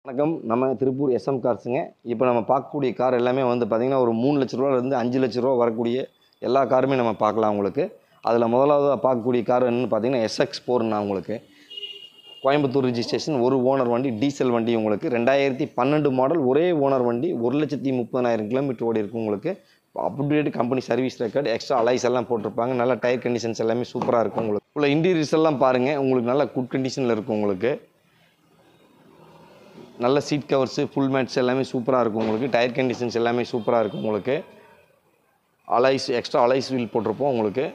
வணக்கம் நம்ம திருப்பூர் எஸ்எம் கார்ஸுங்க இப்போ நம்ம பார்க்கக்கூடிய கார் எல்லாமே வந்து பார்த்திங்கன்னா ஒரு மூணு லட்ச ரூபாலேருந்து அஞ்சு லட்ச ரூபா வரக்கூடிய எல்லா காருமே நம்ம பார்க்கலாம் உங்களுக்கு அதில் முதலாவது பார்க்கக்கூடிய கார் என்னன்னு பார்த்தீங்கன்னா எஸ்எக்ஸ் போர்னா உங்களுக்கு கோயம்புத்தூர் ரிஜிஸ்ட்ரேஷன் ஒரு ஓனர் வண்டி டீசல் வண்டி உங்களுக்கு ரெண்டாயிரத்தி பன்னெண்டு மாடல் ஒரே ஓனர் வண்டி ஒரு லட்சத்தி முப்பதாயிரம் கிலோமீட்டர் ஓடி இருக்கு உங்களுக்கு update company service record extra alloys எல்லாம் போட்டிருப்பாங்க நல்ல டயர் கண்டிஷன்ஸ் எல்லாமே சூப்பராக இருக்கும் உங்களுக்கு உள்ள இன்டீரியர்ஸ் எல்லாம் பாருங்கள் உங்களுக்கு நல்ல குட் கண்டிஷனில் இருக்கும் உங்களுக்கு நல்ல சீட் கவர்ஸு ஃபுல் மேட்ஸ் எல்லாமே சூப்பராக இருக்கும் உங்களுக்கு டயர் கண்டிஷன்ஸ் எல்லாமே சூப்பராக இருக்கும் உங்களுக்கு அலைஸ் எக்ஸ்ட்ரா அலைஸ் வீல் போட்டிருப்போம் உங்களுக்கு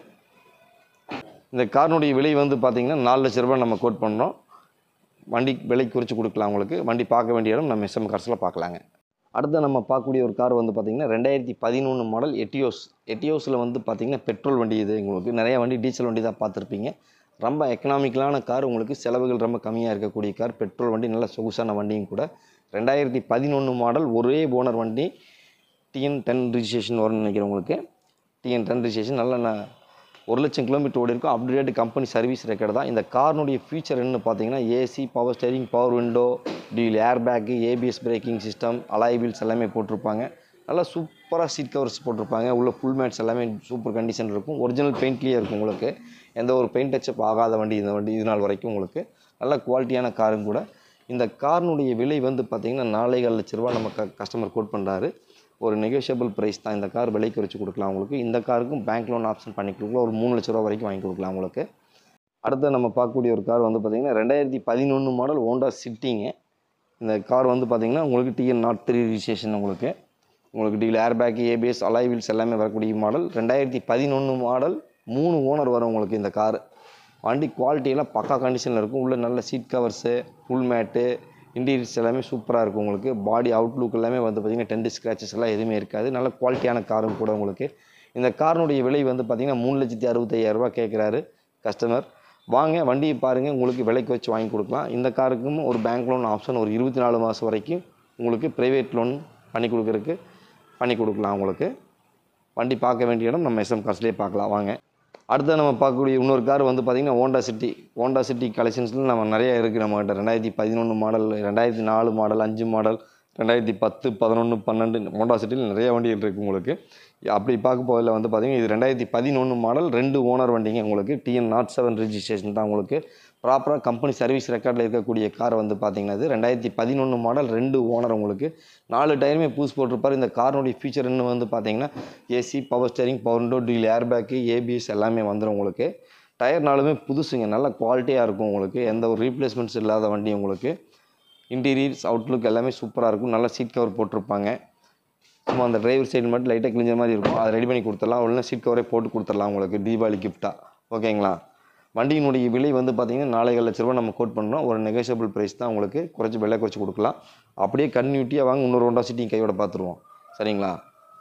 இந்த காரினுடைய விலை வந்து பார்த்தீங்கன்னா நாலு லட்ச ரூபாய் நம்ம கோட் பண்ணுறோம் வண்டி விலை குறித்து கொடுக்கலாம் உங்களுக்கு வண்டி பார்க்க வேண்டிய இடம் நம்ம எஸ்எம் கார்ஸில் பார்க்கலாங்க அடுத்து நம்ம பார்க்கக்கூடிய ஒரு கார் வந்து பார்த்திங்கன்னா ரெண்டாயிரத்தி பதினொன்று மாடல் எட்டியோஸ் எட்டியோஸில் வந்து பார்த்திங்கன்னா பெட்ரோல் வண்டி இது உங்களுக்கு நிறைய வண்டி டீசல் வண்டி தான் பார்த்துருப்பீங்க ரொம்ப எக்கனாமிக்கலான கார் உங்களுக்கு செலவுகள் ரொம்ப கம்மியாக இருக்கக்கூடிய கார் பெட்ரோல் வண்டி நல்ல சொகுசான வண்டியும் கூட ரெண்டாயிரத்தி பதினொன்று மாடல் ஒரே ஓனர் வண்டி டிஎன் டென் ரிஜிஸ்ட்ரேஷன் வரும்னு நினைக்கிறேன் உங்களுக்கு டிஎன் டென் ரிஜிஸ்ட்ரேஷன் நல்ல ந- ஒரு லட்சம் கிலோமீட்டர் ஓடி இருக்கும் அப்டேட் கம்பெனி சர்வீஸ் ரெக்கார்டு தான் இந்த கார்னுடைய ஃபீச்சர் என்னன்னு பார்த்தீங்கன்னா AC power steering power window dual air bag ABS braking system alloy wheels எல்லாமே போட்டிருப்பாங்க நல்லா சூப்பராக சீட் கவர்ஸ் போட்டிருப்பாங்க உள்ள ஃபுல் மேட்ஸ் எல்லாமே சூப்பர் கண்டிஷன் இருக்கும் ஒரிஜினல் பெயிண்ட்லேயே இருக்கும் உங்களுக்கு எந்த ஒரு பெயிண்ட் டச்சப் ஆகாத வண்டி இந்த வண்டி இது நாள் வரைக்கும் உங்களுக்கு நல்ல குவாலிட்டியான காரும் கூட இந்த காரினுடைய விலை வந்து பார்த்திங்கன்னா நாலேகால் லட்ச ரூபா நம்ம க கஸ்டமர் கோட் பண்ணுறாரு ஒரு நெகோஷியபிள் ப்ரைஸ் தான் இந்த கார் விலைக்கு வச்சு கொடுக்கலாம் உங்களுக்கு இந்த காருக்கும் பேங்க் லோன் ஆப்ஷன் பண்ணி கொடுக்கலாம் ஒரு மூணு லட்ச ரூபா வரைக்கும் வாங்கி கொடுக்கலாம் உங்களுக்கு அடுத்து நம்ம பார்க்கக்கூடிய ஒரு கார் வந்து பார்த்திங்கன்னா ரெண்டாயிரத்தி பதினொன்று மாடல் ஹோண்டா சிட்டிங்க இந்த கார் வந்து பார்த்திங்கன்னா உங்களுக்கு டிஎன் நாட் த்ரீ ரிஜிஸ்ட்ரேஷன் உங்களுக்கு உங்களுக்கு dual air bag ABS alloy wheels எல்லாமே வரக்கூடிய மாடல் ரெண்டாயிரத்தி பதினொன்று மாடல் மூணு ஓனர் வரும் உங்களுக்கு இந்த கார் வண்டி குவாலிட்டியெல்லாம் பக்கா கண்டிஷனில் இருக்கும் உள்ள நல்ல seat covers full mats interiors எல்லாமே சூப்பராக இருக்கும் உங்களுக்கு பாடி அவுட்லுக் எல்லாமே வந்து பார்த்திங்கன்னா டென்ட் ஸ்க்ராச்சஸ் எல்லாம் எதுவுமே இருக்காது நல்ல குவாலிட்டியான காரும் கூட உங்களுக்கு இந்த காரினுடைய விலை வந்து பார்த்திங்கன்னா மூணு லட்சத்தி அறுபத்தையாயிரரூபா கேட்குறாரு கஸ்டமர் வாங்க வண்டியை பாருங்கள் உங்களுக்கு விலைக்கு வச்சு வாங்கி கொடுக்கலாம் இந்த காருக்கும் ஒரு பேங்க் லோன் ஆப்ஷன் ஒரு இருபத்தி நாலு மாதம் வரைக்கும் உங்களுக்கு ப்ரைவேட் லோன் பண்ணி கொடுக்குறதுக்கு பண்ணி கொடுக்கலாம் உங்களுக்கு வண்டி பார்க்க வேண்டிய இடம் நம்ம எஸ்எம் கார்ஸ்லேயே பார்க்கலாம் வாங்க அடுத்து நம்ம பார்க்கக்கூடிய இன்னொரு கார் வந்து பார்த்திங்கன்னா ஹோண்டா சிட்டி ஹோண்டா சிட்டி கலெக்ஷன்ஸில் நம்ம நிறைய இருக்குது நம்மகிட்ட ரெண்டாயிரத்தி பதினொன்று மாடல் ரெண்டாயிரத்தி நாலு மாடல் அஞ்சு மாடல் ரெண்டாயிரத்தி பத்து பதினொன்று பன்னெண்டு ஹோண்டா சிட்டியில் நிறைய வண்டிகள் இருக்குது உங்களுக்கு அப்படி பார்க்க போதில் வந்து பார்த்திங்கன்னா இது ரெண்டாயிரத்தி பதினொன்று மாடல் ரெண்டு ஓனர் வண்டிங்க உங்களுக்கு டிஎன் நாட் செவன் ரிஜிஸ்ட்ரேஷன் தான் உங்களுக்கு ப்ராப்பராக கம்பெனி சர்வீஸ் ரெக்கார்டில் இருக்கக்கூடிய கார் வந்து பார்த்திங்கன்னா இது ரெண்டாயிரத்தி பதினொன்று மாடல் ரெண்டு ஓனர் உங்களுக்கு நாலு டயருமே பூஸ் போட்டிருப்பார் இந்த காரினுடைய ஃபீச்சர் என்ன வந்து பார்த்தீங்கன்னா AC power steering power window dual air bag ABS எல்லாமே வந்துடும் உங்களுக்கு டயர் நாலுமே புதுசுங்க நல்ல குவாலிட்டியாக இருக்கும் உங்களுக்கு எந்த ஒரு ரீப்ளேஸ்மெண்ட்ஸ் இல்லாத வண்டி உங்களுக்கு இன்டீரியர்ஸ் அவுட்லுக் எல்லாமே சூப்பராக இருக்கும் நல்ல சீட் கவர் போட்டிருப்பாங்க சும்மா அந்த டிரைவர் சைடு மட்டும் லைட்டாக கிழிஞ்ச மாதிரி இருக்கும் அதை ரெடி பண்ணி கொடுத்துடலாம் இல்லைனா சீட் கவரே போட்டு கொடுத்துடலாம் உங்களுக்கு தீபாவளி கிஃப்ட்டாக ஓகேங்களா வண்டியினுடைய விலை வந்து பார்த்தீங்கன்னா நாலேகால் லட்ச ரூபா நம்ம கோட் பண்ணுறோம் ஒரு நெகோஷியபிள் ப்ரைஸ் தான் உங்களுக்கு குறைச்சி விலை குறைச்சி கொடுக்கலாம் அப்படியே கன்யூட்டியாக வாங்க இன்னொரு ஹோண்டா சிட்டியும் கையோட பார்த்துருவோம் சரிங்களா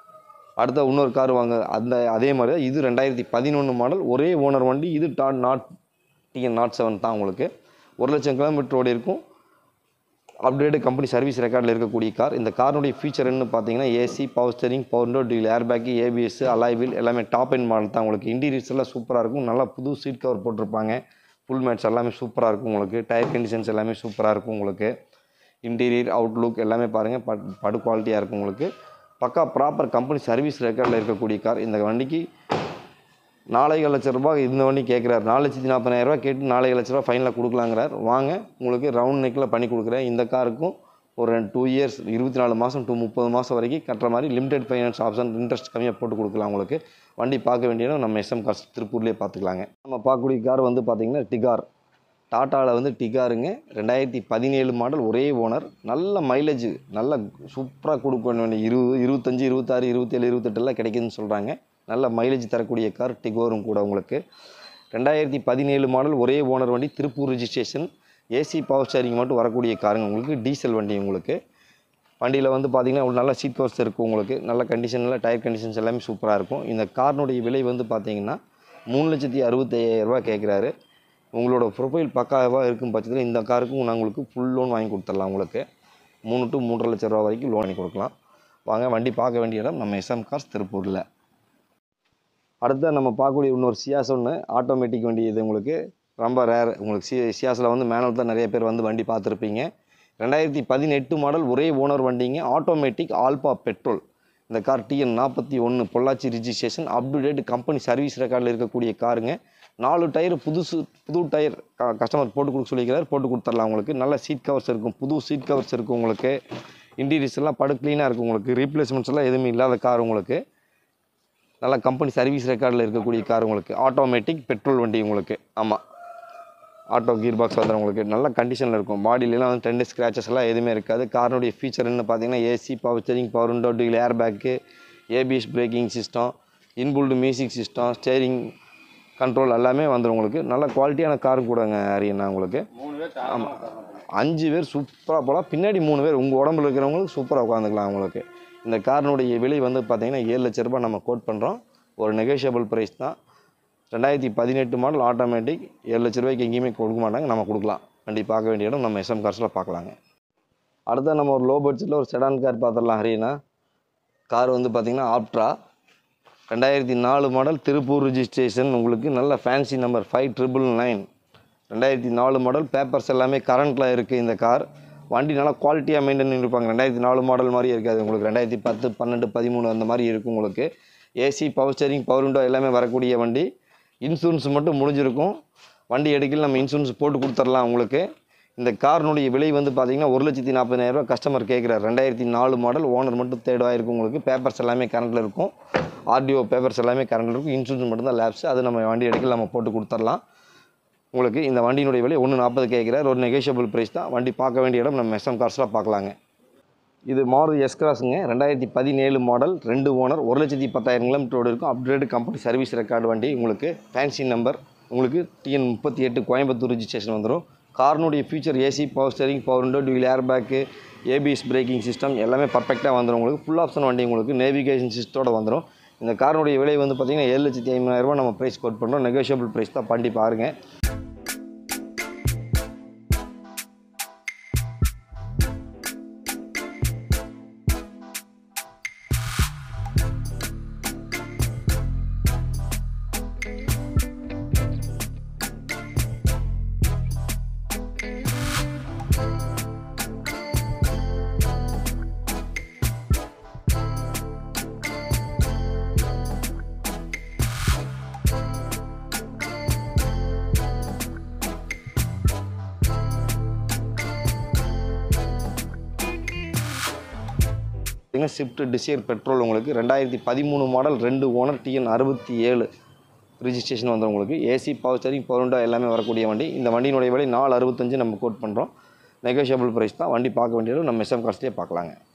அடுத்த இன்னொரு கார் வாங்க அந்த அதே மாதிரி தான் இது ரெண்டாயிரத்தி பதினொன்று மாடல் ஒரே ஓனர் வண்டி இது dot naught TN naught seven தான் உங்களுக்கு ஒரு லட்சம் கிலோமீட்டர் ஓடி இருக்கும் அப்டேட் கம்பெனி சர்வீஸ் ரெக்கார்டில் இருக்கக்கூடிய கார் இந்த காரினுடைய ஃபீச்சர் என்ன பார்த்தீங்கன்னா AC power steering power window dual air bag ABS alloy wheel எல்லாமே டாப் எண்ட் மாடல் தான் உங்களுக்கு இன்டீரியர்ஸ் எல்லாம் சூப்பராக இருக்கும் நல்லா புது சீட் கவர் போட்டிருப்பாங்க ஃபுல் மேட்ச் எல்லாமே சூப்பராக இருக்கும் உங்களுக்கு டயர் கண்டிஷன்ஸ் எல்லாமே சூப்பராக இருக்கும் உங்களுக்கு இன்டீரியர் அவுட்லுக் எல்லாமே பாருங்கள் பட் படு குவாலிட்டியாக இருக்கும் உங்களுக்கு பக்கா ப்ராப்பர் கம்பெனி சர்வீஸ் ரெக்கார்டில் இருக்கக்கூடிய கார் இந்த வண்டிக்கு நாலரை லட்ச ரூபாய் இந்த வண்டி கேட்குறாரு நாலு லட்சத்தி நாற்பதாயிரம் ரூபாய் கேட்டு நாலரை லட்ச ரூபா ஃபைனலாக கொடுக்கலாங்கிறார் வாங்க உங்களுக்கு ரவுண்ட் நெக்கில் பண்ணி கொடுக்குறேன் இந்த காருக்கும் ஒரு ரெண்டு டூ இயர்ஸ் இருபத்தி நாலு மாதம் டூ முப்பது மாதம் வரைக்கும் கட்டுற மாதிரி லிமிடெட் ஃபைனான்ஸ் ஆப்ஷன் இன்ட்ரெஸ்ட் கம்மியாக போட்டு கொடுக்கலாம் உங்களுக்கு வண்டி பார்க்க வேண்டியது நம்ம எஸ்எம் கார்ஸ் திருப்பூர்லேயே பார்த்துக்கலாங்க நம்ம பார்க்கக்கூடிய கார் வந்து பார்த்திங்கன்னா டிகார் டாட்டாவில் வந்து டிகாருங்க ரெண்டாயிரத்தி பதினேழு மாடல் ஒரே ஓனர் நல்ல மைலேஜ் நல்ல சூப்பராக கொடுக்க வேண்டிய இருபது இருபத்தஞ்சி இருபத்தாறு இருபத்தேழு இருபத்தெட்டுலாம் கிடைக்குதுன்னு சொல்கிறாங்க நல்ல மைலேஜ் தரக்கூடிய கார் டிகோரும் கூட உங்களுக்கு ரெண்டாயிரத்தி பதினேழு மாடல் ஒரே ஓனர் வண்டி Tiruppur registration AC power steering மட்டும் வரக்கூடிய காருங்க உங்களுக்கு டீசல் வண்டி உங்களுக்கு வண்டியில் வந்து பார்த்தீங்கன்னா ஒரு நல்ல சீட் கவர்ஸ் இருக்கும் உங்களுக்கு நல்ல கண்டிஷனில் டயர் கண்டிஷன்ஸ் எல்லாமே சூப்பராக இருக்கும் இந்த காரினுடைய விலை வந்து பார்த்தீங்கன்னா மூணு லட்சத்தி அறுபத்தையாயிரரூபா கேட்குறாரு உங்களோட ப்ரொஃபைல் பக்காவாக இருக்கும் பட்சத்தில் இந்த காருக்கும் நான் உங்களுக்கு ஃபுல் லோன் வாங்கி கொடுத்துடலாம் உங்களுக்கு மூணு டு மூன்றரை லட்ச ரூபா வரைக்கும் லோன் வாங்கி கொடுக்கலாம் வாங்க வண்டி பார்க்க வேண்டிய இடம் நம்ம எஸ்எம் கார்ஸ் திருப்பூரில் அடுத்து நம்ம பார்க்கக்கூடிய இன்னொரு சியாஸ் ஒன்று ஆட்டோமேட்டிக் வண்டி இது உங்களுக்கு ரொம்ப ரேர் உங்களுக்கு சி சியாஸில் வந்து மேனுவல் தான் நிறைய பேர் வந்து வண்டி பார்த்துருப்பீங்க ரெண்டாயிரத்தி பதினெட்டு மாடல் ஒரே ஓனர் வண்டிங்க ஆட்டோமேட்டிக் ஆல்பா பெட்ரோல் இந்த கார் டிஎன் நாற்பத்தி ஒன்று Pollachi registration up to date company service ரெக்கார்டில் இருக்கக்கூடிய காருங்க நாலு டயர் புதுசு புது டயர் கஸ்டமர் போட்டு கொடுக்க சொல்லிக்கிறார் போட்டு கொடுத்துடலாம் உங்களுக்கு நல்ல சீட் கவர்ஸ் இருக்கும் புது சீட் கவர்ஸ் இருக்கும் உங்களுக்கு இன்டீரியர்ஸ் எல்லாம் படு க்ளீனாக இருக்கும் உங்களுக்கு ரீப்ளேஸ்மெண்ட்ஸ் எல்லாம் எதுவுமே இல்லாத கார் உங்களுக்கு நல்ல கம்பெனி சர்வீஸ் ரெக்கார்டில் இருக்கக்கூடிய கார் உங்களுக்கு ஆட்டோமேட்டிக் பெட்ரோல் வண்டி உங்களுக்கு ஆமாம் ஆட்டோ கீர் பாக்ஸ் வந்துடும் உங்களுக்கு நல்ல கண்டிஷனில் இருக்கும் பாடியிலலாம் வந்து டென் ஸ்க்ராச்சஸ் எல்லாம் எதுவுமே இருக்காது காரினுடைய ஃபீச்சர் என்ன பார்த்தீங்கன்னா AC power steering power window dual air bag ABS braking system inbuilt music system steering control எல்லாமே வந்துடும் உங்களுக்கு நல்ல குவாலிட்டியான காரும் கூடங்க அரியண்ணா உங்களுக்கு ஆமாம் அஞ்சு பேர் சூப்பராக போகலாம் பின்னாடி மூணு பேர் உங்கள் உடம்புல இருக்கிறவங்களுக்கு சூப்பராக உட்காந்துக்கலாம் உங்களுக்கு இந்த காரினுடைய விலை வந்து பார்த்தீங்கன்னா ஏழு லட்ச ரூபாய் நம்ம கோட் பண்ணுறோம் ஒரு நெகோஷியபிள் ப்ரைஸ் தான் ரெண்டாயிரத்தி பதினெட்டு மாடல் ஆட்டோமேட்டிக் ஏழு லட்ச ரூபாய்க்கு எங்கேயுமே கொடுக்க மாட்டாங்க நம்ம கொடுக்கலாம் வண்டி பார்க்க வேண்டிய இடம் நம்ம எஸ்எம் கார்ஸில் பார்க்கலாங்க அடுத்த நம்ம ஒரு லோ பட்ஜெட்டில் ஒரு செடான் கார் பார்த்துடலாம் ஹரினா கார் வந்து பார்த்திங்கன்னா ஆப்ட்ரா ரெண்டாயிரத்தி நாலு மாடல் திருப்பூர் ரிஜிஸ்ட்ரேஷன் உங்களுக்கு நல்ல fancy number five triple nine ரெண்டாயிரத்தி நாலு மாடல் பேப்பர்ஸ் எல்லாமே கரண்ட்டில் இருக்குது இந்த கார் வண்டி நல்லா குவாலிட்டியாக மெயின்டைன் பண்ணியிருப்பாங்க ரெண்டாயிரத்தி நாலு மாடல் மாதிரி இருக்காது உங்களுக்கு ரெண்டாயிரத்தி பத்து பன்னெண்டு பதிமூணு அந்த மாதிரி இருக்கும் உங்களுக்கு AC power steering power window எல்லாமே வரக்கூடிய வண்டி இன்சூரன்ஸ் மட்டும் முடிஞ்சிருக்கும் வண்டி எடுக்கல நம்ம இன்சூரன்ஸ் போட்டு கொடுத்துடலாம் உங்களுக்கு இந்த காரினுடைய விலை வந்து பார்த்தீங்கன்னா ஒரு லட்சத்தி நாற்பதாயிரரூவா கஸ்டமர் கேட்குறாரு ரெண்டாயிரத்தி நாலு மாடல் ஓனர் மட்டும் தேர்டாயிருக்கும் உங்களுக்கு பேப்பர்ஸ் எல்லாமே கரண்ட்டில் இருக்கும் ஆர்டிஓ பேப்பர்ஸ் எல்லாமே கரண்ட்டில் இருக்கும் இன்சூரன்ஸ் மட்டும் தான் லேப்ஸ் அது நம்ம வண்டி எடுக்கல நம்ம போட்டு கொடுத்துடலாம் உங்களுக்கு இந்த வண்டியினுடைய விலை ஒன்று நாற்பது கேட்குறாரு ஒரு நெகோஷியபிள் ப்ரைஸ் தான் வண்டி பார்க்க வேண்டிய இடம் நம்ம எஸ்எம் கார்ஸில் பார்க்கலாங்க இது மாருதி எஸ் கிராஸுங்க ரெண்டாயிரத்தி பதினேழு மாடல் ரெண்டு ஓனர் ஒரு லட்சத்தி பத்தாயிரம் கிலோமீட்டரோடு இருக்கும் அப்கிரேடு கம்பெனி சர்வீஸ் ரெக்கார்டு வண்டி உங்களுக்கு ஃபேன்சி நம்பர் உங்களுக்கு டிஎன் முப்பத்தி எட்டு கோயம்புத்தூர் ரிஜிஸ்ட்ரேஷன் வந்துடும் கார்னுடைய feature AC power steering power window dual air bag ABS braking system எல்லாமே பர்ஃபெக்டாக வந்துடும் உங்களுக்கு ஃபுல் ஆப்ஷன் வண்டி உங்களுக்கு நேவிகேஷன் சிஸ்டத்தோட வந்துடும் இந்த காரினுடைய விலை வந்து பார்த்திங்கன்னா ஏழு லட்சத்தி ஐம்பதாயிரரூபா நம்ம ப்ரைஸ் கோட் பண்ணுறோம் நெகோஷியபிள் ப்ரைஸ் தான் பண்ணி பாருங்கள் பார்த்தீங்கன்னா ஸ்விஃப்ட் டிசைர் பெட்ரோல் உங்களுக்கு ரெண்டாயிரத்தி பதிமூணு மாடல் ரெண்டு ஓனர் டிஎன் அறுபத்தி ஏழு ரிஜிஸ்ட்ரேஷன் வந்து உங்களுக்கு AC power steering power window எல்லாமே வரக்கூடிய வண்டி இந்த வண்டியினுடைய விலை நாலு அறுபத்தஞ்சு நம்ம கோட் பண்ணுறோம் நெகோஷியபிள் ப்ரைஸ் தான் வண்டி பார்க்க வேண்டியது நம்ம எஸ்எம் காஸ்ட்லேயே பார்க்கலாங்க